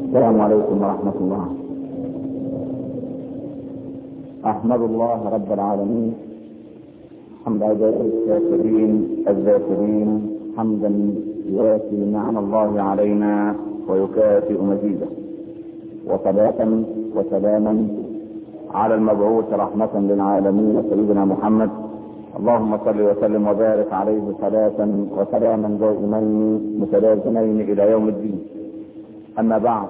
السلام عليكم ورحمة الله أحمد الله رب العالمين حمد عباده الشاكرين الذاكرين حمدا يوافي نعم الله علينا ويكافئ مزيده وصلاة وسلاما على المبعوث رحمة للعالمين سيدنا محمد اللهم صل وسلم وبارك عليه صلاة وسلاما دائمين متلازمين إلى يوم الدين أما بعد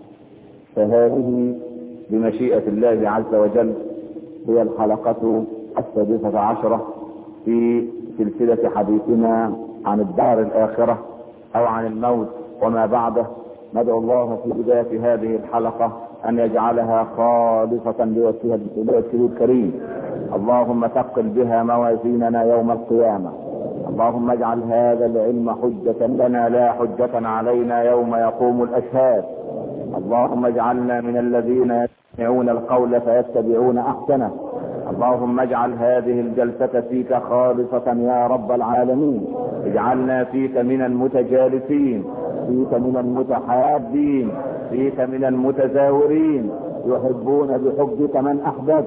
فهذه بمشيئة الله عز وجل هي الحلقة السادسة عشرة في سلسلة حديثنا عن الدار الآخرة أو عن الموت وما بعده ندعو الله في بداية هذه الحلقة أن يجعلها خالصة لوجهه الكريم اللهم ثقل بها موازيننا يوم القيامة اللهم اجعل هذا العلم حجة لنا لا حجة علينا يوم يقوم الأشهاد اللهم اجعلنا من الذين يستمعون القول فيتبعون أحسنه اللهم اجعل هذه الجلسة فيك خالصة يا رب العالمين اجعلنا فيك من المتجالسين فيك من المتحابين فيك من المتزاورين يحبون بحبك من احببت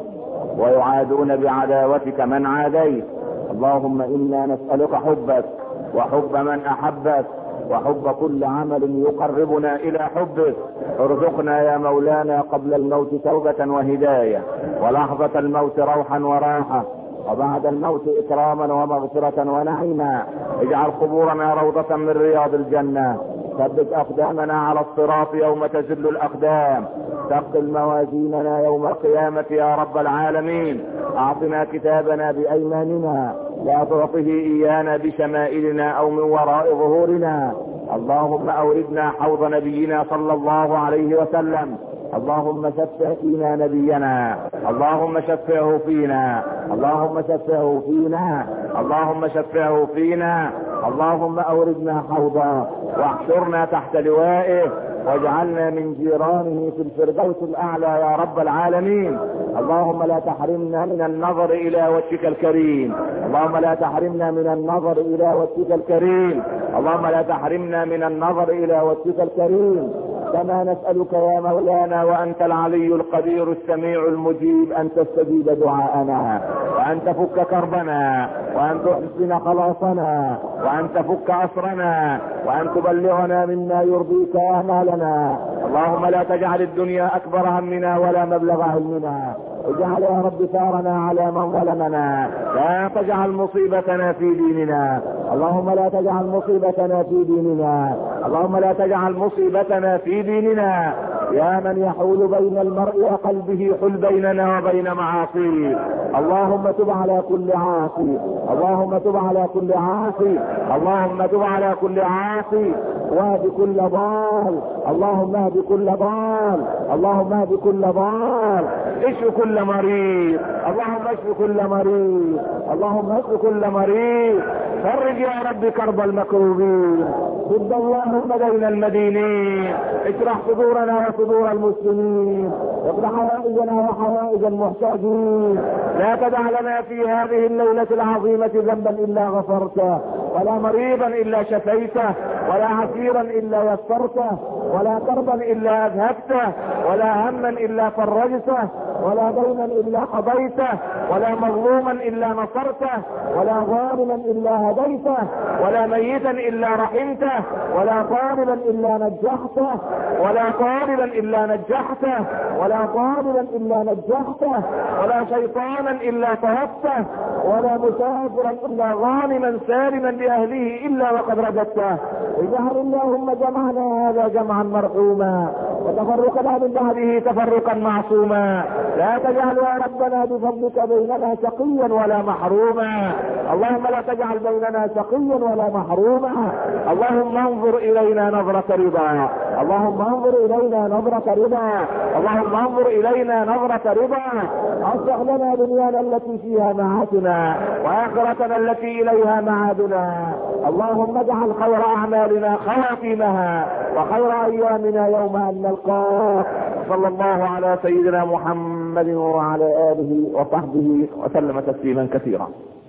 ويعادون بعداوتك من عاديت اللهم انا نسألك حبك وحب من احبك وحب كل عمل يقربنا الى حبك ارزقنا يا مولانا قبل الموت توبة وهداية ولحظة الموت روحا وراحة وبعد الموت اكراما ومغفرة ونعيما اجعل قبورنا روضة من رياض الجنة ثبت اقدامنا على الصراط يوم تزل الاقدام ثقل موازيننا يوم القيامة يا رب العالمين اعطنا كتابنا بايماننا لا تعطه ايانا بشمائلنا او من وراء ظهورنا اللهم اوردنا حوض نبينا صلى الله عليه وسلم اللهم شفع فينا نبينا اللهم شفعه فينا اللهم شفعه فينا اللهم شفعه فينا اللهم اوردنا حوضا واحشرنا تحت لوائه واجعلنا من جيرانه في الفردوس الاعلى يا رب العالمين اللهم لا تحرمنا من النظر الى وجهك الكريم اللهم لا تحرمنا من النظر الى وجهك الكريم اللهم لا تحرمنا من النظر الى وجهك الكريم كما نسألك يا مولانا وأنت العلي القدير السميع المجيب أن تستجيب دعاءنا وأن تفك كربنا وأن تحسن خلاصنا وأن تفك أسرنا وأن تبلغنا مما يرضيك أعمالنا اللهم لا تجعل الدنيا أكبر همنا ولا مبلغ علمنا اجعل يا رب ثارنا على من ظلمنا لا تجعل مصيبتنا في ديننا اللهم لا تجعل مصيبتنا في ديننا اللهم لا تجعل مصيبتنا في ديننا يا من يحول بين المرء وقلبه حل بيننا وبين معاصيه اللهم تب على كل عاصي اللهم تب على كل عاصي اللهم تب على كل عاصي واهد كل ضال اللهم اهد كل ضال اللهم اهد كل ضال اشف كل مريض اللهم اشف كل مريض اللهم اشف كل مريض فرج يا رب كرب المكروبين سد اللهم بين المدينين اشرح صدورنا وصدور المسلمين اقض حوائجنا وحوائج المحتاجين لا تدع لنا في هذه الليلة العظيمة ذنبا الا غفرته ولا مريضا الا شفيته ولا عسيرا الا يسرته ولا كربا الا اذهبته ولا هما الا فرجته ولا دينا الا قضيته ولا مظلوما الا نصرته ولا ظالما الا هديته ولا ميتا الا رحمته ولا طالبا الا نجحته ولا طالبا الا نجحته ولا طالبا الا نجحته ولا شيطانا الا طهبته ولا مسافرا الا غانما سالما لاهله الا وقد رددته اجعل اللهم جمعنا هذا جمعا مرحوما وتفرقنا من بعده تفرقا معصوما لا تجعل يا ربنا بفضلك بيننا شقيا ولا محروما اللهم لا تجعل بيننا شقيا ولا محروما اللهم انظر الينا نظرة رضا اللهم انظر الينا نظرة رضا اللهم انظر الينا نظرة رضا اصلح لنا دنيانا التي فيها معاشنا واخرتنا التي اليها معادنا اللهم اجعل خير اعمالنا خواتيمها وخير ايامنا يوم ان نلقاك صلى الله على سيدنا محمد وعلى اله وصحبه وسلم تسليما كثيرا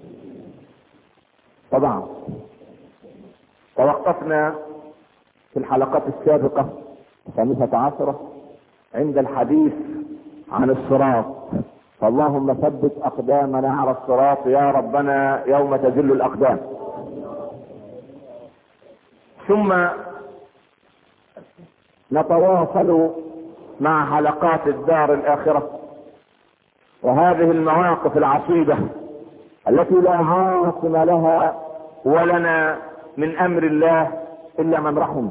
طبعا توقفنا في الحلقات السابقة خامسة عشرة عند الحديث عن الصراط فاللهم ثبت اقدامنا على الصراط يا ربنا يوم تزل الاقدام ثم نتواصل مع حلقات الدار الاخره وهذه المواقف العصيبه التي لا عاصم لها ولنا من امر الله الا من رحم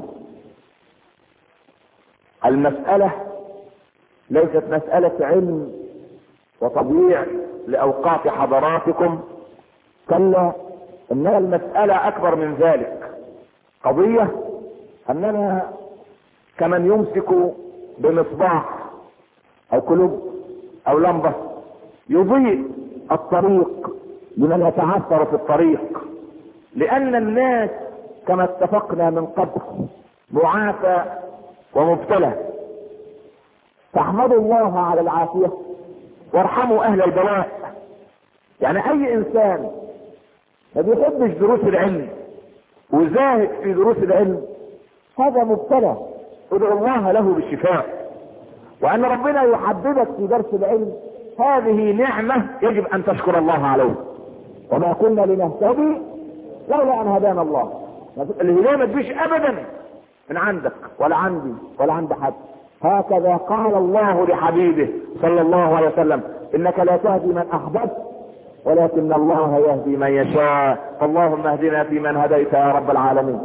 المساله ليست مساله علم وتضييع لاوقات حضراتكم كلا انها المساله اكبر من ذلك قضيه اننا كمن يمسك بمصباح او كلوب او لمبه يضيء الطريق لمن يتعثر في الطريق لان الناس كما اتفقنا من قبل معافى ومبتلى فاحمدوا الله على العافيه وارحموا اهل البلاء يعني اي انسان ما بيحبش دروس العلم وزاهد في دروس العلم هذا مبتلى ادعو الله له بالشفاء وان ربنا يحببك في درس العلم هذه نعمة يجب ان تشكر الله عليه وما كنا لنهتدي لولا ان هدانا الله الهداية ما تجيش ابدا من عندك ولا عندي ولا عند حد هكذا قال الله لحبيبه صلى الله عليه وسلم انك لا تهدي من احببت ولكن الله يهدي من يشاء اللهم اهدنا فيمن هديت يا رب العالمين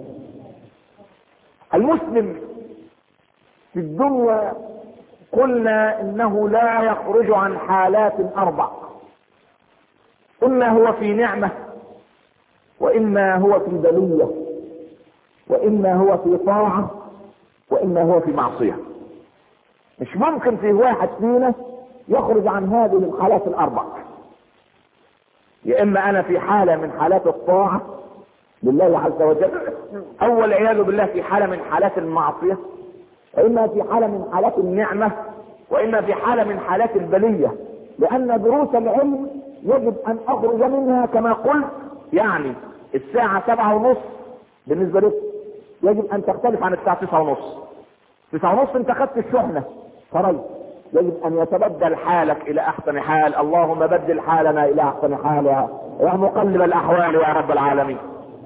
المسلم في الدنيا قلنا انه لا يخرج عن حالات اربع اما هو في نعمه واما هو في بليه واما هو في طاعه واما هو في معصيه مش ممكن في واحد فينا يخرج عن هذه الحالات الاربع يا اما انا في حاله من حالات الطاعه لله عز وجل او والعياذ بالله في حاله من حالات المعصيه واما في حاله من حالات النعمه واما في حاله من حالات البليه لان دروس العلم يجب ان اخرج منها كما قلت يعني الساعه سبعة ونص بالنسبه لك يجب ان تختلف عن الساعه تسعة ونص تسعة ونص انت خدت الشحنه فريت يجب ان يتبدل حالك الى احسن حال اللهم بدل حالنا الى احسن حال يا يا مقلب الاحوال يا رب العالمين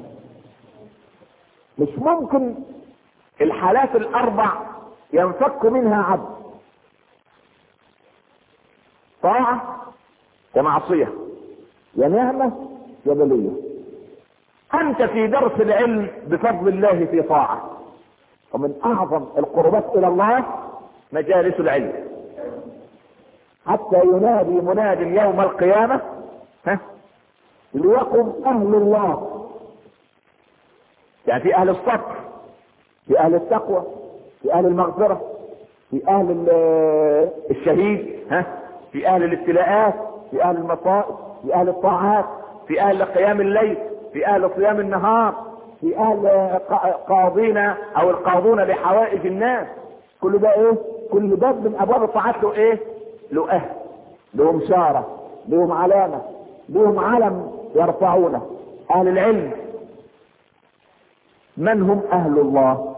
مش ممكن الحالات الاربع ينفك منها عبد طاعة يا معصية يا نعمة يا بلية انت في درس العلم بفضل الله في طاعة ومن اعظم القربات الى الله مجالس العلم حتى ينادي مناد يوم القيامة ها ليقم اهل الله يعني في اهل الصبر في اهل التقوى في اهل المغفرة في اهل الشهيد ها في اهل الابتلاءات في اهل المصائب في اهل الطاعات في اهل قيام الليل في اهل صيام النهار في اهل قاضين او القاضون لحوائج الناس كل ده ايه كل باب من ابواب الطاعات له ايه له اهل لهم شارة لهم علامة لهم علم يرفعونه اهل العلم من هم اهل الله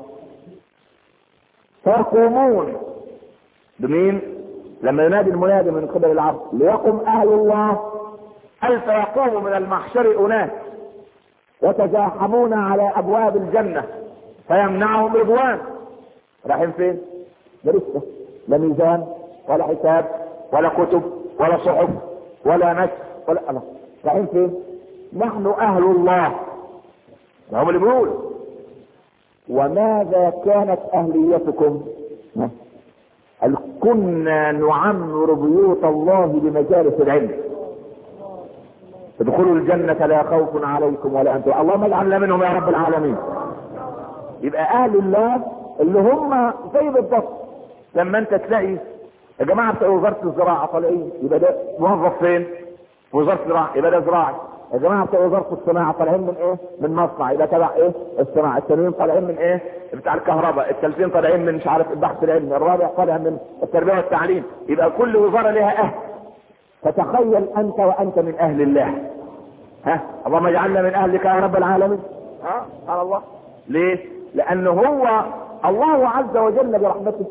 فيقومون بمين لما ينادي المنادي من قبل العبد ليقم اهل الله هل فيقوم من المحشر اناس يتزاحمون على ابواب الجنة فيمنعهم رضوان رايحين فين ده لسه لا ميزان ولا حساب ولا كتب ولا صحف ولا نسل ولا الله رايحين فين نحن اهل الله هم اللي بيقولوا وماذا كانت اهليتكم هل كنا نعمر بيوت الله بمجالس العلم ادخلوا الجنة لا خوف عليكم ولا انتم اللهم اجعلنا منهم يا رب العالمين يبقى اهل الله اللي هم زي بالضبط لما انت تلاقي يا جماعه بتوع وزاره الزراعه طالعين يبقى ده موظف فين؟ في وزاره الزراعه يبقى ده زراعي يا جماعه بتوع وزاره الصناعه طالعين من ايه؟ من مصنع يبقى تبع ايه؟ الصناعه التانيين طالعين من ايه؟ بتاع الكهرباء الثالثين طالعين من مش عارف البحث العلمي الرابع طالع من التربيه والتعليم يبقى كل وزاره لها اهل فتخيل انت وانت من اهل الله ها اللهم اجعلنا من اهلك يا رب العالمين ها سبحان الله ليه؟ لان هو الله عز وجل برحمته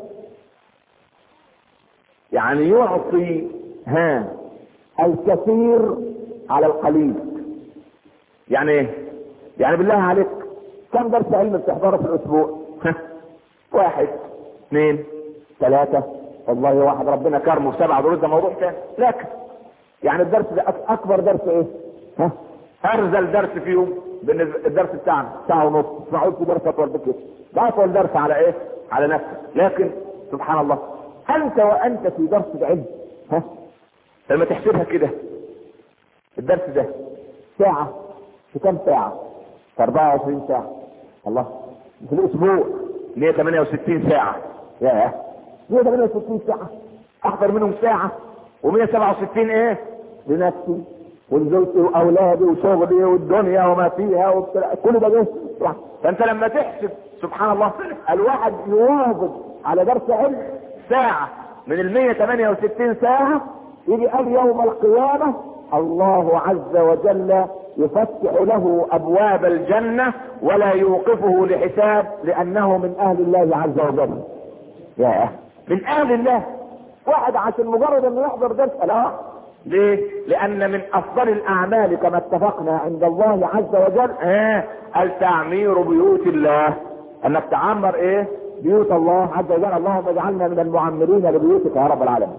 يعني يعطي ها الكثير على القليل يعني ايه يعني بالله عليك كم درس علم بتحضره في الاسبوع واحد اثنين ثلاثة والله واحد ربنا كرمه سبعة دروس ده موضوع تاني لكن يعني الدرس ده اكبر درس ايه ها ارذل درس فيهم بالنسبه الدرس بتاعنا ساعه ونص اسمعوا في درس اطول بكده ده اطول درس على ايه على نفسك لكن سبحان الله انت وانت في درس العلم ها لما تحسبها كده الدرس ده ساعة في كم ساعة؟ في 24 ساعة الله في الأسبوع 168 ساعة ياه 168 ساعة أحضر منهم ساعة و167 إيه؟ لنفسي ولزوجتي واولادي وشغلي والدنيا وما فيها وبتاع كل ده جه فانت لما تحسب سبحان الله الواحد يواظب على درس علم ساعة من ال 168 ساعة يجي قال يوم القيامة الله عز وجل يفتح له ابواب الجنة ولا يوقفه لحساب لانه من اهل الله عز وجل يا من اهل الله واحد عشان مجرد انه يحضر درس لا ليه؟ لأن من أفضل الأعمال كما اتفقنا عند الله عز وجل آه التعمير بيوت الله أنك تعمر إيه؟ بيوت الله عز وجل اللهم اجعلنا من المعمرين لبيوتك يا رب العالمين.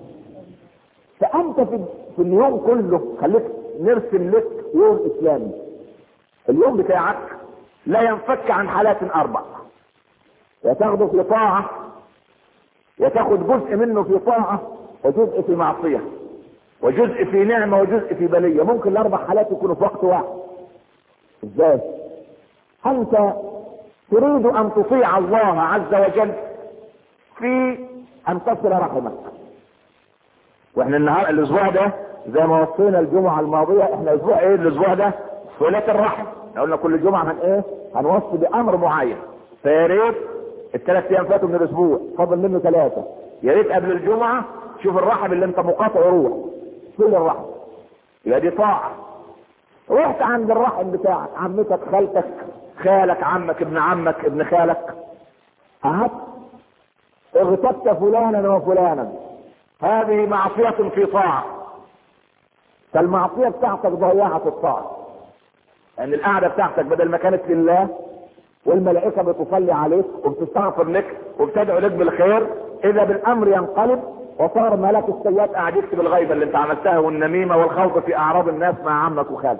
فأنت في, في اليوم كله خليك نرسم لك يوم إسلامي. اليوم بتاعك لا ينفك عن حالات أربع. يا تاخده في طاعة يا تاخد جزء منه في طاعة وجزء في معصية. وجزء في نعمة وجزء في بلية ممكن الاربع حالات يكونوا في وقت واحد ازاي انت تريد ان تطيع الله عز وجل في ان تصل رحمك واحنا النهار الاسبوع ده زي ما وصينا الجمعة الماضية احنا اسبوع ايه الاسبوع ده صلة الرحم قلنا كل جمعة هن ايه هنوصي بامر معين فيا ريت الثلاث ايام فاتوا من الاسبوع فضل منه ثلاثة يا ريت قبل الجمعة شوف الرحم اللي انت مقاطع روح صل الرحم يبقى دي طاعة رحت عند الرحم بتاعك عمتك خالتك خالك عمك ابن عمك ابن خالك قعدت اغتبت فلانا وفلانا هذه معصية في طاعة فالمعصية بتاعتك ضيعت الطاعة لأن القعدة بتاعتك بدل ما كانت لله والملائكة بتصلي عليك وبتستغفر لك وبتدعو لك بالخير إذا بالأمر ينقلب وصار ملك السيئات قاعد يكتب الغيبة اللي انت عملتها والنميمة والخوض في اعراض الناس مع عمك وخالك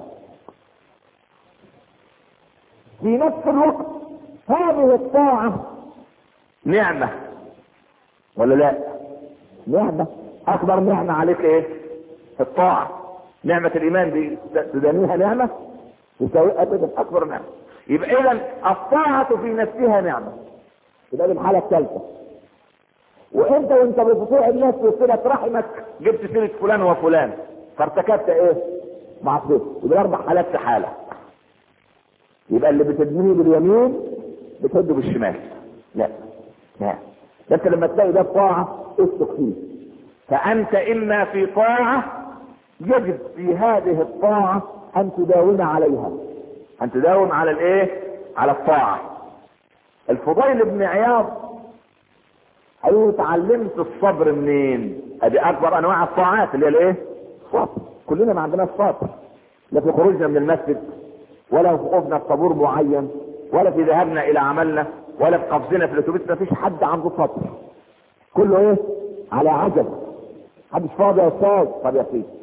في نفس الوقت هذه الطاعة نعمة ولا لا نعمة اكبر نعمة عليك ايه الطاعة نعمة الايمان دي تدانيها نعمة تساوي ابدا اكبر نعمة يبقى اذا الطاعة في نفسها نعمة يبقى دي الحالة الثالثة وانت وانت بتطيع الناس وصلة رحمك جبت سيرة فلان وفلان فارتكبت ايه؟ معصية يبقى اربع حالات في حالة يبقى اللي بتدميه باليمين بتهده بالشمال لا لا ده انت لما تلاقي ده طاعة اسلك فيه فانت اما في طاعة يجب في هذه الطاعة ان تداوم عليها ان تداوم على الايه على الطاعة الفضيل بن عياض قالوا اتعلمت الصبر منين ادي اكبر انواع الطاعات اللي هي الايه الصبر كلنا ما عندناش صبر لا في خروجنا من المسجد ولا في وقوفنا في طابور معين ولا في ذهابنا الى عملنا ولا في قفزنا في الاتوبيس ما فيش حد عنده صبر كله ايه على عجل محدش فاضي يا استاذ طب يا سيدي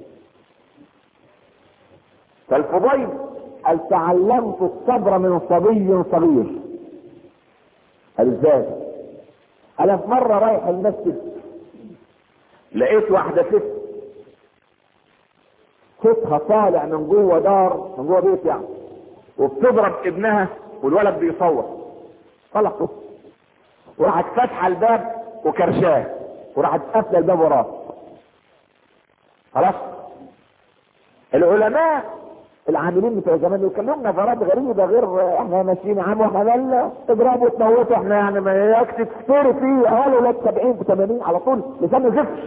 فالفضيل قال تعلمت الصبر من صبي صغير قال ازاي انا في مره رايح المسجد لقيت واحده ست صوتها طالع من جوه دار من جوه بيت يعني وبتضرب ابنها والولد بيصوت طلع صوت وراحت فاتحه الباب وكرشاه وراحت قافله الباب وراه خلاص العلماء العاملين بتوع زمان يكلموا نظرات غريبه غير احنا ماشيين يا عم واحنا مالنا تضربوا وتموتوا احنا يعني ما يكفي تفطروا فيه اهالي ولاد 70 في 80 على طول لسان زفش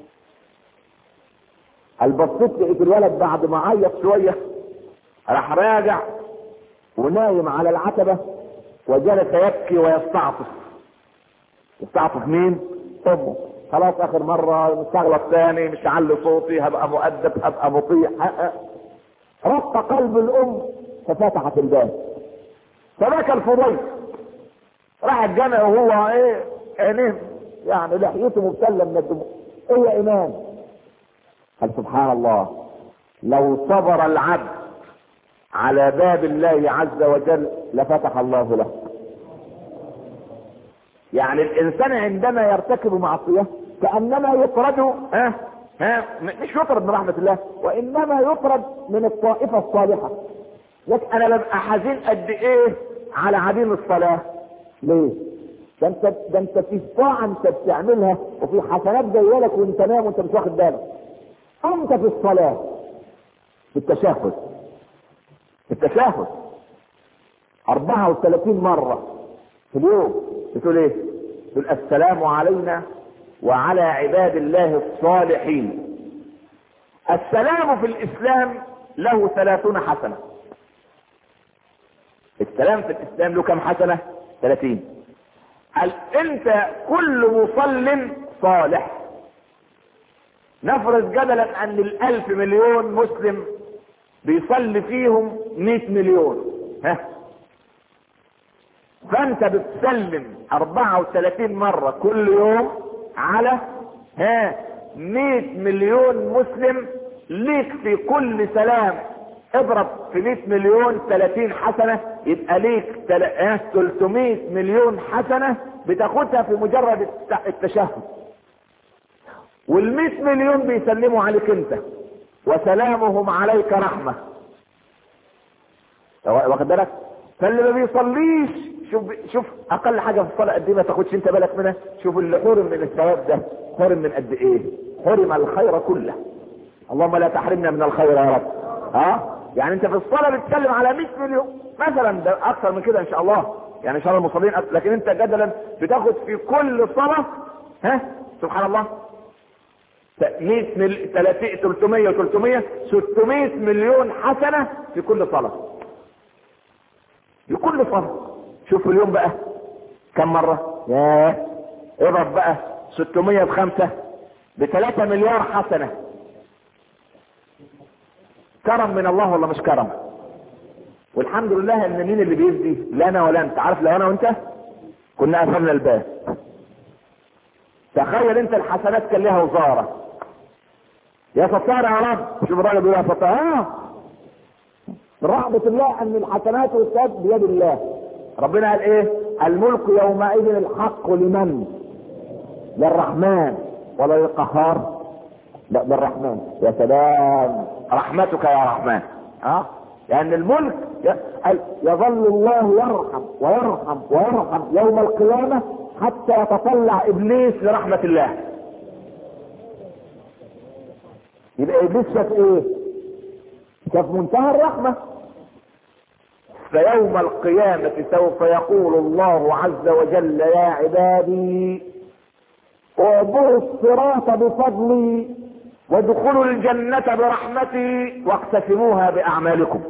البصيت لقيت الولد بعد ما عيط شويه راح راجع ونايم على العتبه وجلس يبكي ويستعطف يستعطف مين امه خلاص اخر مرة مستغلط تاني مش هعلي صوتي هبقى مؤدب هبقى مطيع رق قلب الام ففتحت الباب فبكى الفضيل راح الجامع وهو ايه عينيه يعني لحيته مبتلة من الدموع ايه يا امام قال سبحان الله لو صبر العبد على باب الله عز وجل لفتح الله له يعني الانسان عندما يرتكب معصيه كانما يطرد ها ها مش يطرد من رحمه الله وانما يطرد من الطائفه الصالحه لكن انا ببقى حزين قد ايه على عديم الصلاه ليه ده انت ده انت في طاعه انت بتعملها وفي حسنات جايه لك وانت نايم وانت مش واخد بالك انت في الصلاه في التشهد في التشهد 34 مرة في اليوم بتقول ايه؟ تقول السلام علينا وعلى عباد الله الصالحين السلام في الاسلام له ثلاثون حسنة السلام في الاسلام له كم حسنة؟ ثلاثين قال انت كل مصل صالح نفرض جدلا ان الالف مليون مسلم بيصلي فيهم 100 مليون ها فانت بتسلم 34 مرة كل يوم على ها 100 مليون مسلم ليك في كل سلام اضرب في 100 مليون 30 حسنة يبقى ليك 300 مليون حسنة بتاخدها في مجرد التشهد وال100 مليون بيسلموا عليك انت وسلامهم عليك رحمة واخد بالك فاللي ما بيصليش شوف شوف اقل حاجه في الصلاه قد ايه ما تاخدش انت بالك منها شوف اللي حرم من الثواب ده حرم من قد ايه حرم الخير كله اللهم لا تحرمنا من الخير يا رب ها يعني انت في الصلاه بتسلم على 100 مليون مثلا ده اكثر من كده ان شاء الله يعني ان شاء الله المصلين لكن انت جدلا بتاخد في كل صلاه ها سبحان الله 100 مل... 300 300 600 مليون حسنة في كل صلاة في كل صلاة شوف اليوم بقى كم مرة ياه اضرب بقى 600 بخمسة ب 3 مليار حسنة كرم من الله ولا مش كرم والحمد لله ان مين اللي بيفدي لا انا ولا انت عارف لو انا وانت كنا قفلنا الباب تخيل انت الحسنات كان لها وزاره يا ستار يا رب شوف الراجل بيقول يا ستار اه من رحمة الله ان الحسنات والسيئات بيد الله ربنا قال ايه الملك يومئذ الحق لمن للرحمن ولا للقهار لا للرحمن يا سلام رحمتك يا رحمن ها لان الملك يظل الله يرحم ويرحم ويرحم يوم القيامة حتى يتطلع ابليس لرحمة الله يبقى ابليس شاف ايه شاف منتهى الرحمة فيوم القيامة سوف يقول الله عز وجل يا عبادي اعبروا الصراط بفضلي وادخلوا الجنة برحمتي واقتسموها بأعمالكم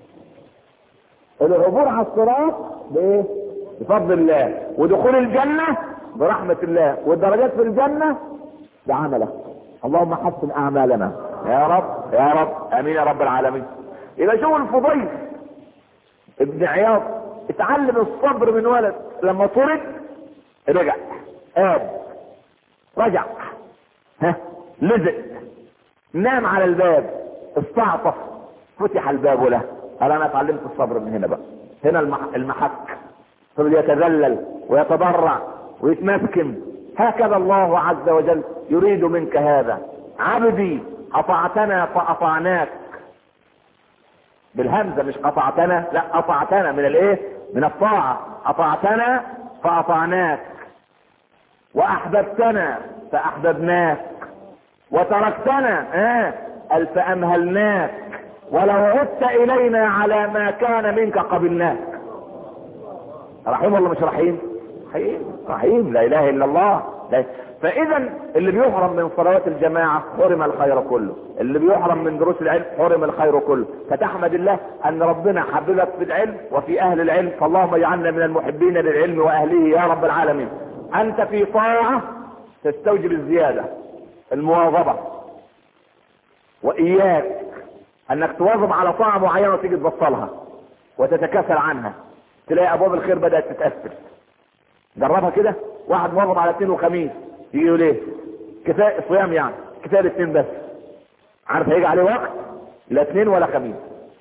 العبور على الصراط بايه بفضل الله ودخول الجنة برحمة الله والدرجات في الجنة بعملك اللهم حسن اعمالنا يا رب يا رب امين يا رب العالمين يبقى شوف الفضيل ابن عياض اتعلم الصبر من ولد لما طرد رجع آب رجع ها لزق نام على الباب استعطف فتح الباب له قال انا اتعلمت الصبر من هنا بقى هنا المحك فضل يتذلل ويتضرع ويتمسكن هكذا الله عز وجل يريد منك هذا عبدي اطعتنا فاطعناك بالهمزه مش قطعتنا لا قطعتنا من الايه من الطاعه اطعتنا فاطعناك واحببتنا فاحببناك وتركتنا اه قال فامهلناك ولو عدت الينا على ما كان منك قبلناك رحيم ولا مش رحيم رحيم رحيم لا اله الا الله ده فاذا اللي بيحرم من صلوات الجماعة حرم الخير كله اللي بيحرم من دروس العلم حرم الخير كله فتحمد الله ان ربنا حببك في العلم وفي اهل العلم فاللهم اجعلنا من المحبين للعلم واهله يا رب العالمين انت في طاعة تستوجب الزيادة المواظبة واياك انك تواظب على طاعة معينة وتيجي تبطلها وتتكاسل عنها تلاقي ابواب الخير بدأت تتأثر جربها كده واحد مواظب على اثنين وخميس يجي يقول ايه كفايه صيام يعني كفايه الاثنين بس عارف هيجي عليه وقت لا اثنين ولا خميس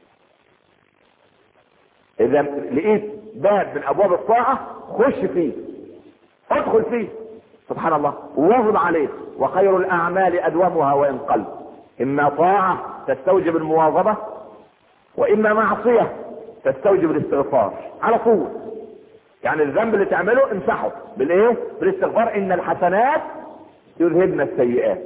اذا لقيت باب من ابواب الطاعه خش فيه ادخل فيه سبحان الله واظب عليه وخير الاعمال ادومها وان قل اما طاعه تستوجب المواظبه واما معصيه تستوجب الاستغفار على طول يعني الذنب اللي تعمله امسحه بالايه بالاستغفار ان الحسنات يذهبن السيئات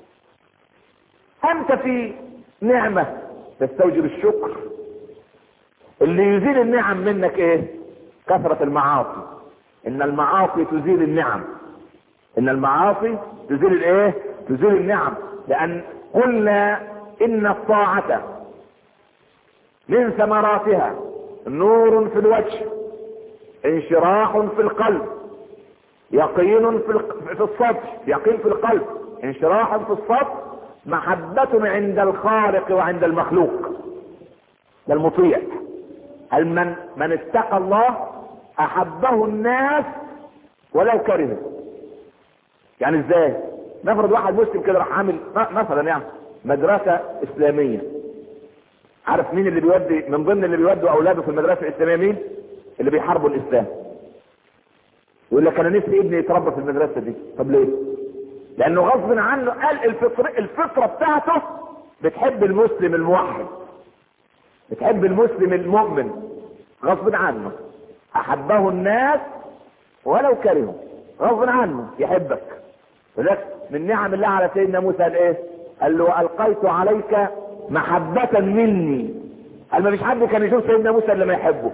انت في نعمة تستوجب الشكر اللي يزيل النعم منك ايه كثرة المعاصي ان المعاصي تزيل النعم ان المعاصي تزيل الايه تزيل النعم لان قلنا ان الطاعة من ثمراتها نور في الوجه انشراح في القلب يقين في في الصدر يقين في القلب انشراح في الصدر محبة عند الخالق وعند المخلوق ده المطيع هل من من اتقى الله احبه الناس ولو كرهه يعني ازاي نفرض واحد مسلم كده راح عامل مثلا يعني مدرسة اسلامية عارف مين اللي بيودي من ضمن اللي بيودوا اولاده في المدرسة الاسلامية مين اللي بيحاربوا الاسلام يقول لك انا نفسي ابني يتربى في المدرسه دي طب ليه لانه غصب عنه قال الفطر الفطره بتاعته بتحب المسلم الموحد بتحب المسلم المؤمن غصب عنه احبه الناس ولو كرهوا غصب عنه يحبك ولذلك من نعم الله على سيدنا موسى قال ايه قال له والقيت عليك محبة مني قال ما فيش حد كان يشوف سيدنا موسى الا ما يحبه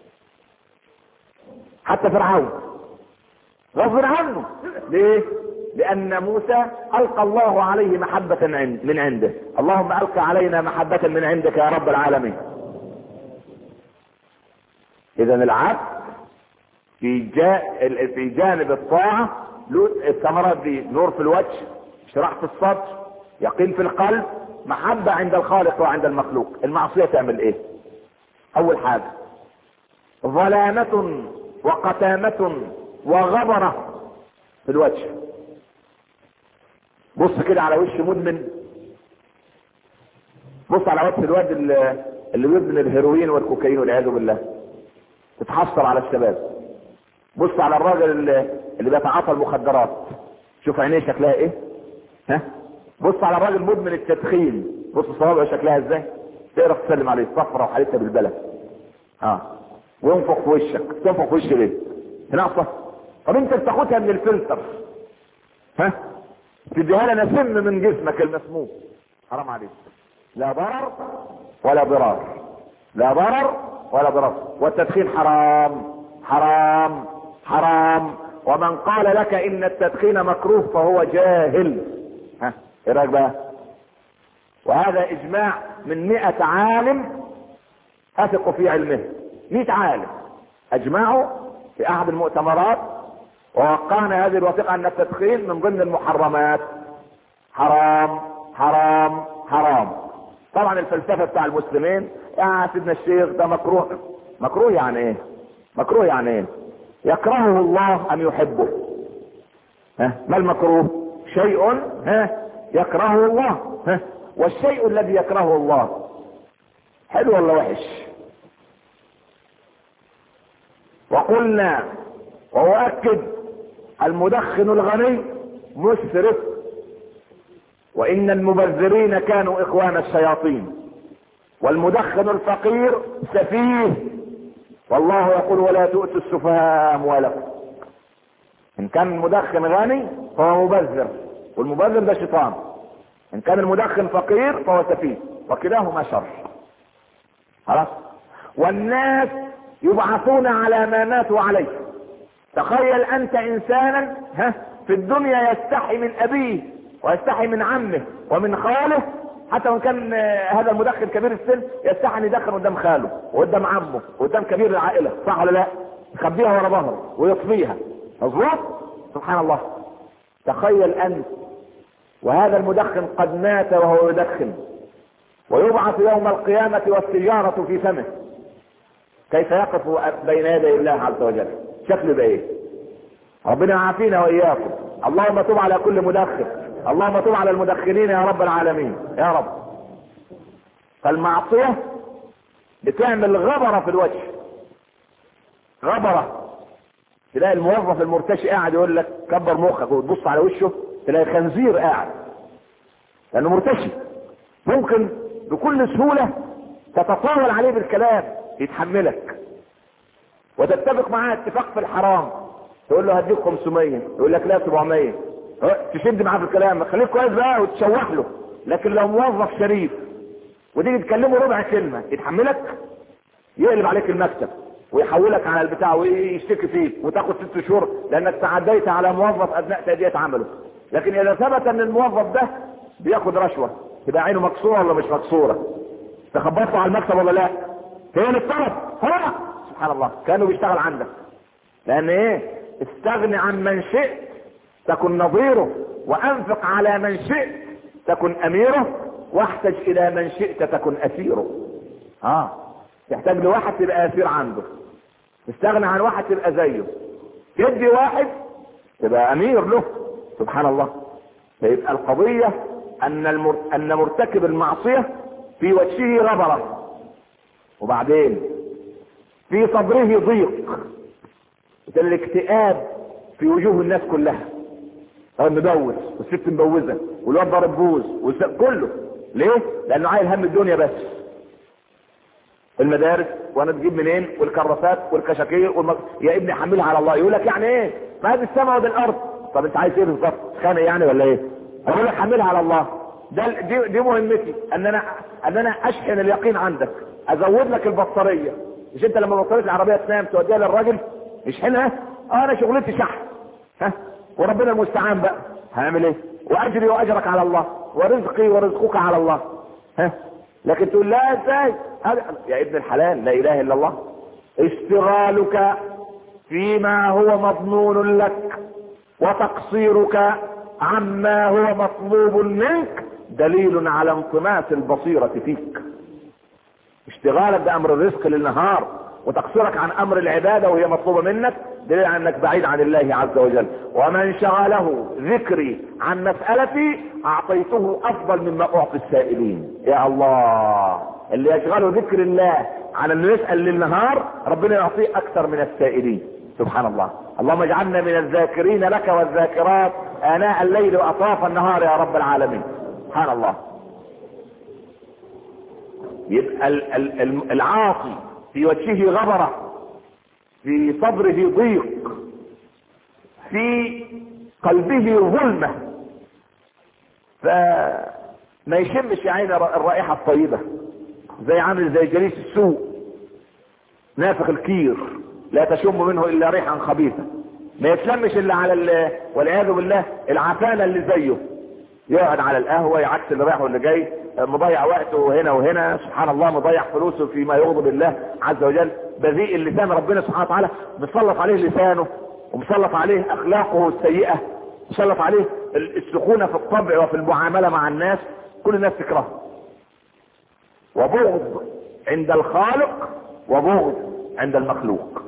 حتى فرعون غصب عنه ليه لان موسى القى الله عليه محبة من عنده اللهم القى علينا محبة من عندك يا رب العالمين اذا العبد في جا... في جانب الطاعة له الثمرات دي نور في الوجه شرح في الصدر يقين في القلب محبة عند الخالق وعند المخلوق المعصية تعمل ايه اول حاجة ظلامة وقتامة وغبرة في الوجه بص كده على وش مدمن بص على وجه الواد اللي, اللي بيدمن الهيروين والكوكايين والعياذ بالله تتحسر على الشباب بص على الراجل اللي, اللي بيتعاطى المخدرات شوف عينيه شكلها ايه ها بص على الراجل مدمن التدخين بص صوابعه شكلها ازاي تقدر تسلم عليه صفرة وحالتها بالبلد اه وينفخ في وشك تنفخ في وشك ليه ناقصه طب انت بتاخدها من الفلتر ها تديها لنا سم من جسمك المسموم حرام عليك لا ضرر ولا ضرار لا ضرر ولا ضرار والتدخين حرام حرام حرام ومن قال لك ان التدخين مكروه فهو جاهل ها ايه رايك بقى وهذا اجماع من مئة عالم اثق في علمه مئة عالم اجمعوا في احد المؤتمرات ووقعنا هذه الوثيقة ان التدخين من ضمن المحرمات حرام حرام حرام طبعا الفلسفة بتاع المسلمين يا سيدنا الشيخ ده مكروه مكروه يعني ايه مكروه يعني ايه يكرهه الله ام يحبه ها ما المكروه شيء ها يكرهه الله ها والشيء الذي يكرهه الله حلو ولا وحش وقلنا وأؤكد المدخن الغني مسرف وإن المبذرين كانوا إخوان الشياطين والمدخن الفقير سفيه والله يقول ولا تؤتوا السفهاء أموالكم إن كان المدخن غني فهو مبذر والمبذر ده شيطان إن كان المدخن فقير فهو سفيه وكلاهما شر خلاص والناس يبعثون على ما ماتوا عليه تخيل انت انسانا ها في في الدنيا يستحي من ابيه ويستحي من عمه ومن خاله حتى وان كان هذا المدخن كبير السن يستحي ان يدخن قدام خاله وقدام عمه وقدام كبير العائله صح ولا لا؟ يخبيها ورا ظهره ويطفيها مظبوط؟ سبحان الله تخيل انت وهذا المدخن قد مات وهو يدخن ويبعث يوم القيامة والسيارة في فمه كيف يقف بين يدي الله عز وجل شكله ده ايه ربنا يعافينا واياكم اللهم تب على كل مدخن اللهم تب على المدخنين يا رب العالمين يا رب فالمعصية بتعمل غبرة في الوجه غبرة تلاقي الموظف المرتشي قاعد يقول لك كبر مخك وتبص على وشه تلاقي خنزير قاعد لانه مرتشي ممكن بكل سهولة تتطاول عليه بالكلام يتحملك وتتفق معاه اتفاق في الحرام تقول له هديك 500 يقول لك لا 700 تشد معاه في الكلام خليك كويس بقى وتشوح له لكن لو موظف شريف وتيجي تكلمه ربع كلمه يتحملك يقلب عليك المكتب ويحولك على البتاع ويشتكي فيك وتاخد ست شهور لانك تعديت على موظف اثناء تاديه عمله لكن اذا ثبت ان الموظف ده بياخد رشوه تبقى عينه مكسوره ولا مش مكسوره تخبطه على المكتب ولا لا فين الطرف هو سبحان الله كانه بيشتغل عندك لان ايه استغني عن من شئت تكن نظيره وانفق على من شئت تكن اميره واحتج الى من شئت تكن اسيره اه تحتاج لواحد تبقى اسير عنده تستغنى عن واحد تبقى زيه تدي واحد تبقى امير له سبحان الله فيبقى القضية ان المر... ان مرتكب المعصية في وجهه غبرة وبعدين في صدره ضيق الاكتئاب في وجوه الناس كلها هو مبوز والست مبوزة والواد ضارب بوز والس... كله ليه؟ لانه عايل هم الدنيا بس المدارس وانا تجيب منين والكراسات والكشاكيل والم... يا ابني حملها على الله يقول لك يعني ايه ما هذه السماء ودي الارض طب انت عايز ايه بالظبط خانق يعني ولا ايه اقول لك حملها على الله ده دي, دي مهمتي ان انا ان انا اشحن اليقين عندك ازود لك البطاريه مش انت لما بطاريه العربيه تنام توديها للراجل يشحنها اه انا شغلتي شحن ها وربنا المستعان بقى هعمل ايه واجري واجرك على الله ورزقي ورزقك على الله ها لكن تقول لا ازاي هذا يا ابن الحلال لا اله الا الله اشتغالك فيما هو مضمون لك وتقصيرك عما هو مطلوب منك دليل على انطماس البصيرة فيك اشتغالك بامر الرزق للنهار وتقصيرك عن امر العبادة وهي مطلوبة منك دليل على انك بعيد عن الله عز وجل ومن شغله ذكري عن مسألتي اعطيته افضل مما اعطي السائلين يا الله اللي يشغله ذكر الله على انه يسأل للنهار ربنا يعطيه اكثر من السائلين سبحان الله اللهم اجعلنا من الذاكرين لك والذاكرات اناء الليل واطراف النهار يا رب العالمين سبحان الله يبقى العاصي في وجهه غبرة في صدره ضيق في قلبه ظلمة فما يشمش يا عين الرائحة الطيبة زي عامل زي جليس السوء نافخ الكير لا تشم منه الا ريحا خبيثة ما يتلمش الا على ال... والعياذ بالله العفانة اللي زيه يقعد على القهوة يعكس اللي رايح واللي جاي مضيع وقته هنا وهنا سبحان الله مضيع فلوسه فيما يغضب الله عز وجل بذيء اللسان ربنا سبحانه وتعالى مسلط عليه لسانه ومسلط عليه اخلاقه السيئة مسلط عليه السخونة في الطبع وفي المعاملة مع الناس كل الناس تكرهه وبغض عند الخالق وبغض عند المخلوق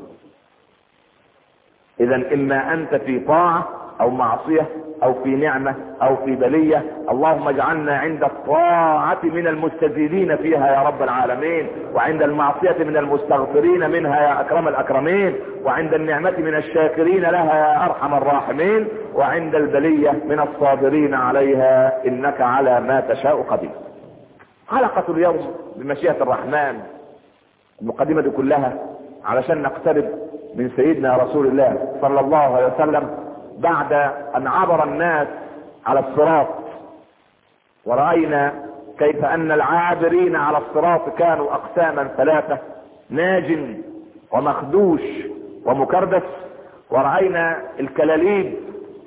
اذا اما انت في طاعة او معصية او في نعمة او في بلية اللهم اجعلنا عند الطاعة من المستزيدين فيها يا رب العالمين وعند المعصية من المستغفرين منها يا اكرم الاكرمين وعند النعمة من الشاكرين لها يا ارحم الراحمين وعند البلية من الصابرين عليها انك على ما تشاء قدير حلقة اليوم بمشيئة الرحمن المقدمة دي كلها علشان نقترب من سيدنا رسول الله صلى الله عليه وسلم بعد ان عبر الناس على الصراط ورأينا كيف ان العابرين على الصراط كانوا اقساما ثلاثة ناج ومخدوش ومكردس ورأينا الكلاليب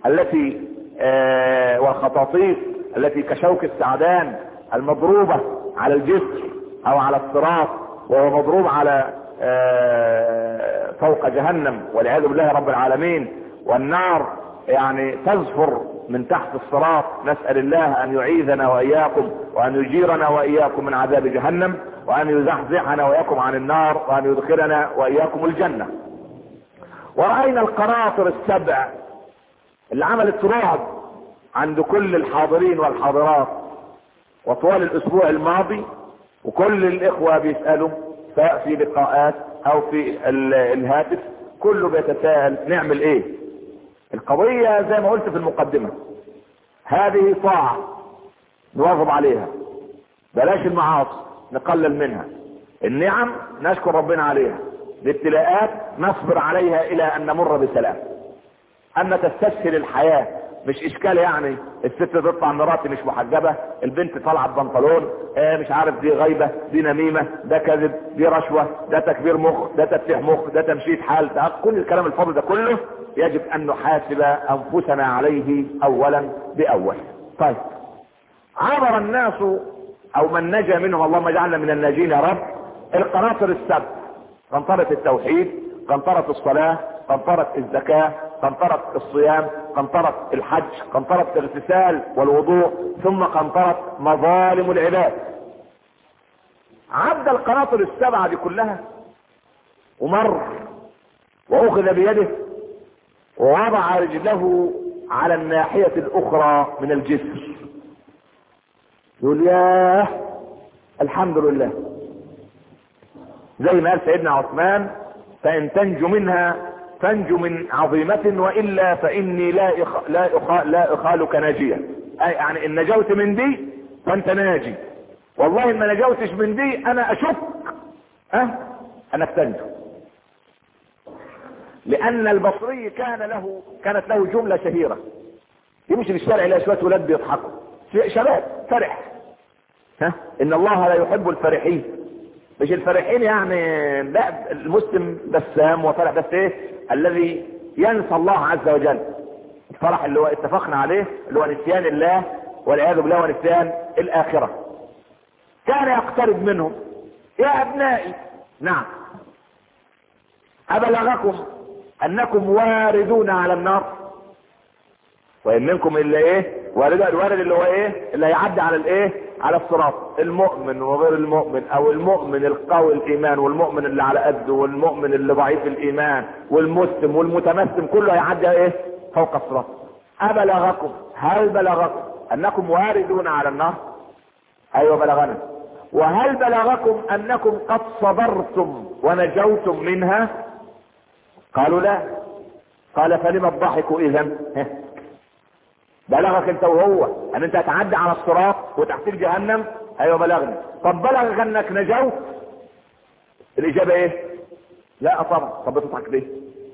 التي آه والخطاطيف التي كشوك السعدان المضروبة على الجسر او على الصراط وهو مضروب على آه فوق جهنم والعياذ بالله رب العالمين والنار يعني تزفر من تحت الصراط نسأل الله ان يعيذنا واياكم وان يجيرنا واياكم من عذاب جهنم وان يزحزحنا واياكم عن النار وان يدخلنا واياكم الجنة ورأينا القناطر السبع اللي عملت رعب عند كل الحاضرين والحاضرات وطوال الاسبوع الماضي وكل الاخوة بيسألوا سواء في لقاءات او في الهاتف كله بيتساءل نعمل ايه القضية زي ما قلت في المقدمة هذه طاعة نواظب عليها بلاش المعاصي نقلل منها النعم نشكر ربنا عليها الابتلاءات نصبر عليها الى ان نمر بسلام اما تستسهل الحياة مش اشكال يعني الست تطلع مراتي مش محجبة البنت طالعة ببنطلون اه مش عارف دي غيبة دي نميمة ده كذب دي رشوة ده تكبير مخ ده تفتيح مخ ده تمشيط حال ده كل الكلام الفاضي ده كله يجب ان نحاسب انفسنا عليه اولا باول طيب عبر الناس او من نجا منهم اللهم اجعلنا من الناجين يا رب القناطر السبع قنطرة التوحيد قنطرة الصلاة قنطرة الزكاة قنطرة الصيام قنطرة الحج قنطرة الاغتسال والوضوء ثم قنطرة مظالم العباد عد القناطر السبعة دي كلها ومر واخذ بيده ووضع رجله على الناحية الاخرى من الجسر يقول ياه الحمد لله زي ما قال سيدنا عثمان فان تنجو منها تنجو من عظيمة والا فاني لا إخ... لا أخ... لا اخالك ناجيا اي يعني ان نجوت من دي فانت ناجي والله ان ما نجوتش من دي انا اشك أه؟ انك تنجو لان البصري كان له كانت له جملة شهيرة يمشي في الشارع يلاقي شوية ولاد بيضحكوا شباب فرح ها ان الله لا يحب الفرحين مش الفرحين يعني لا المسلم بسام وفرح بس ايه الذي ينسى الله عز وجل الفرح اللي هو اتفقنا عليه اللي هو نسيان الله والعياذ بالله ونسيان الاخرة كان يقترب منهم يا ابنائي نعم ابلغكم انكم واردون على النار وان منكم الا ايه وارد الوارد اللي هو ايه اللي هيعدي على الايه على الصراط المؤمن وغير المؤمن او المؤمن القوي الايمان والمؤمن اللي على قده والمؤمن اللي ضعيف الايمان والمسلم والمتمسم كله هيعدي ايه فوق الصراط ابلغكم هل بلغكم انكم واردون على النار ايوه بلغنا وهل بلغكم انكم قد صبرتم ونجوتم منها قالوا لا قال فلم الضحك اذا بلغك انت وهو ان انت هتعدي على الصراط وتحتك جهنم ايوه بلغني طب بلغك انك نجوت الاجابه ايه لا طبعا طب بتضحك ليه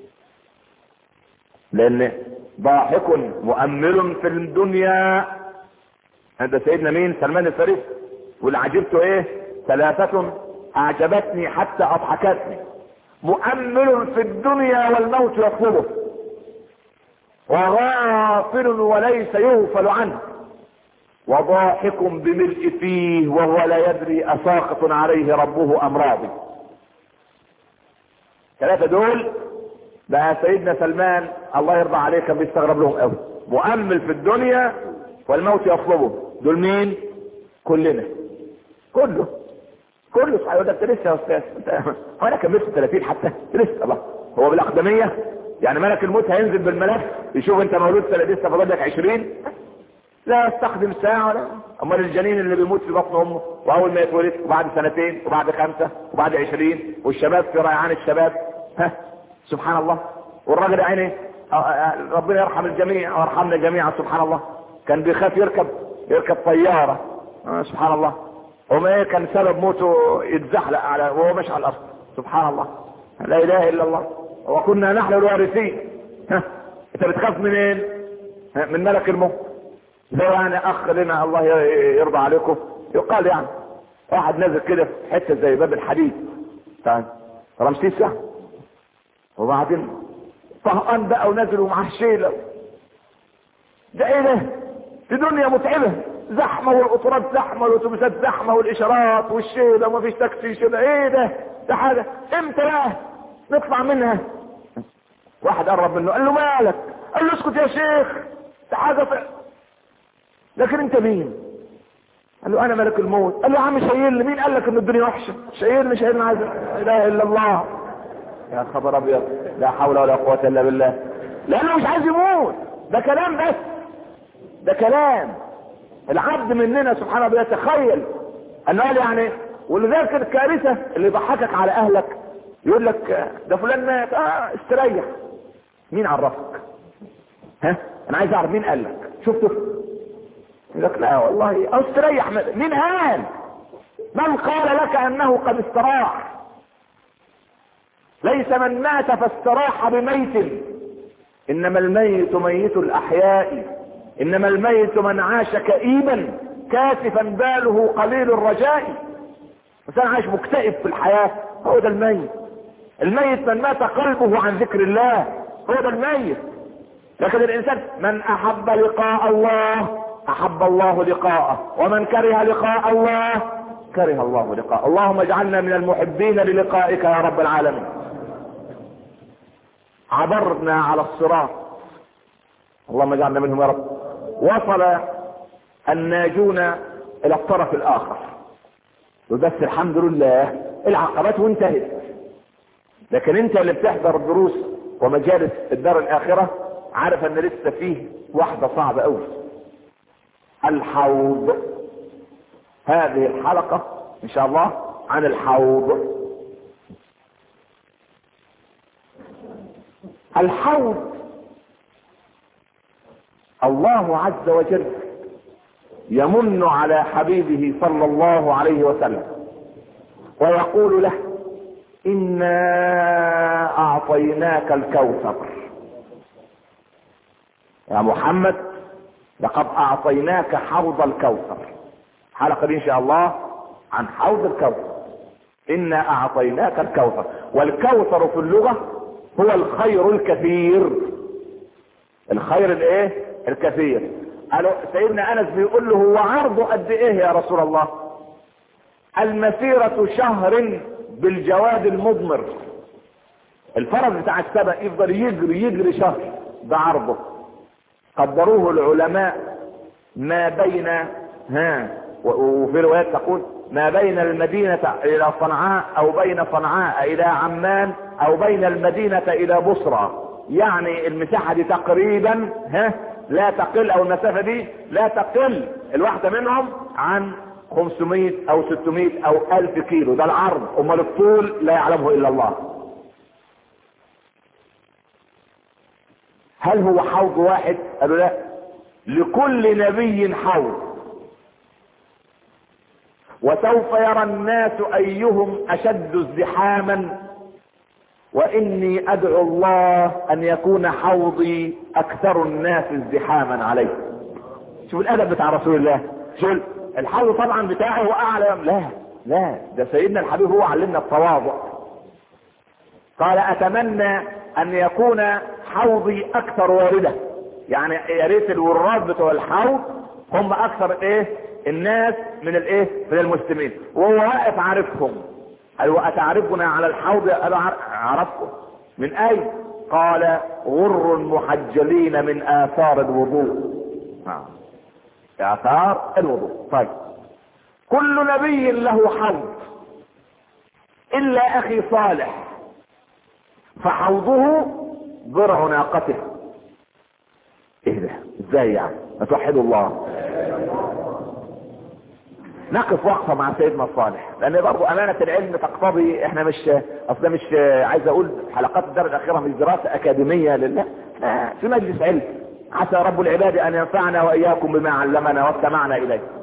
لان ضاحك مؤمل في الدنيا هذا سيدنا مين سلمان الفارسي واللي عجبته ايه ثلاثة اعجبتني حتى اضحكتني مؤمل في الدنيا والموت يطلبه وغافل وليس يغفل عنه وضاحك بملء فيه وهو لا يدري اساقط عليه ربه ام راضي ثلاثة دول بقى سيدنا سلمان الله يرضى عليه كان بيستغرب لهم قوي مؤمل في الدنيا والموت يطلبه دول مين كلنا كله كله صحيح ده انت لسه يا استاذ هو انا كملت 30 حتى لسه الله هو بالاقدميه يعني ملك الموت هينزل بالملف يشوف انت مولود سنه لسه فاضل لك 20 لا يستخدم ساعه ولا امال الجنين اللي بيموت في بطن امه واول ما يتولد وبعد سنتين وبعد خمسه وبعد 20 والشباب في ريعان الشباب ها سبحان الله والراجل عيني ربنا يرحم الجميع ويرحمنا جميعا سبحان الله كان بيخاف يركب يركب طياره آه سبحان الله وما ايه كان سبب موته يتزحلق على وهو ماشي على الارض سبحان الله لا اله الا الله وكنا نحن الوارثين ها انت بتخاف منين من ملك الموت زي يعني اخ لنا الله يرضى عليكم يقال يعني واحد نازل كده في حته زي باب الحديد طيب رمسيس وبعدين طهقان بقى ونازل ومعاه شيله ده ايه ده في دنيا متعبة زحمة والقطارات زحمة والاتوبيسات زحمة والاشارات والشيلة ومفيش تاكسي شيلة ايه ده ده حاجة امتى بقى نطلع منها واحد قرب منه قال له مالك قال له اسكت يا شيخ ده حاجة ف... لكن انت مين قال له انا ملك الموت قال له يا عم شايلني مين قال لك ان الدنيا وحشة شايلني شايلني عايز لا اله الا الله يا خبر ابيض لا حول ولا قوة الا بالله لانه مش عايز يموت ده كلام بس ده كلام العبد مننا سبحانه وتعالى يتخيل انه قال يعني ولذلك الكارثة اللي يضحكك على اهلك يقول لك ده فلان مات اه استريح مين عرفك ها انا عايز اعرف مين قال لك شفته يقول لك لا والله او استريح مين قال من قال لك انه قد استراح ليس من مات فاستراح بميت انما الميت ميت الاحياء انما الميت من عاش كئيبا كاسفا باله قليل الرجاء انسان عايش مكتئب في الحياة هو ده الميت الميت من مات قلبه عن ذكر الله هو ده الميت لكن الانسان من احب لقاء الله احب الله لقاءه ومن كره لقاء الله كره الله لقاءه اللهم اجعلنا من المحبين للقائك يا رب العالمين عبرنا على الصراط اللهم اجعلنا منهم يا رب وصل الناجون الى الطرف الاخر وبس الحمد لله العقبات وانتهت لكن انت اللي بتحضر دروس ومجالس الدار الاخرة عارف ان لسه فيه واحدة صعبة قوي الحوض هذه الحلقة ان شاء الله عن الحوض الحوض الله عز وجل يمن على حبيبه صلى الله عليه وسلم ويقول له انا اعطيناك الكوثر يا محمد لقد اعطيناك حوض الكوثر حلقة دي ان شاء الله عن حوض الكوثر انا اعطيناك الكوثر والكوثر في اللغة هو الخير الكثير الخير الايه الكثير قالوا سيدنا انس بيقول له هو عرضه قد ايه يا رسول الله المسيرة شهر بالجواد المضمر الفرس بتاع السبق يفضل يجري يجري شهر ده عرضه قدروه العلماء ما بين ها وفي روايات تقول ما بين المدينة الى صنعاء او بين صنعاء الى عمان او بين المدينة الى بصرى يعني المساحة دي تقريبا ها لا تقل او المسافة دي لا تقل الواحدة منهم عن 500 او 600 او 1000 كيلو ده العرض امال الطول لا يعلمه الا الله هل هو حوض واحد قالوا لا لكل نبي حوض وسوف يرى الناس ايهم اشد ازدحاما واني ادعو الله ان يكون حوضي اكثر الناس ازدحاما عليه شوف الادب بتاع رسول الله شوف الحوض طبعا بتاعه هو اعلى لا لا ده سيدنا الحبيب هو علمنا التواضع قال اتمنى ان يكون حوضي اكثر وارده يعني يا ريت الوراد بتوع الحوض هم اكثر ايه الناس من الايه من المسلمين وهو واقف عارفهم قال واتعرفنا على الحوض قالوا عرفكم من اي قال غر محجلين من اثار الوضوء آه. اثار الوضوء طيب كل نبي له حوض الا اخي صالح فحوضه ضرع ناقته ايه ده ازاي يعني اتوحدوا الله نقف وقفة مع سيدنا الصالح لان برضو امانة العلم تقتضي احنا مش اصلا مش عايز اقول حلقات الدار الاخيرة مش دراسة اكاديمية لله في مجلس علم عسى رب العباد ان ينفعنا واياكم بما علمنا واستمعنا اليه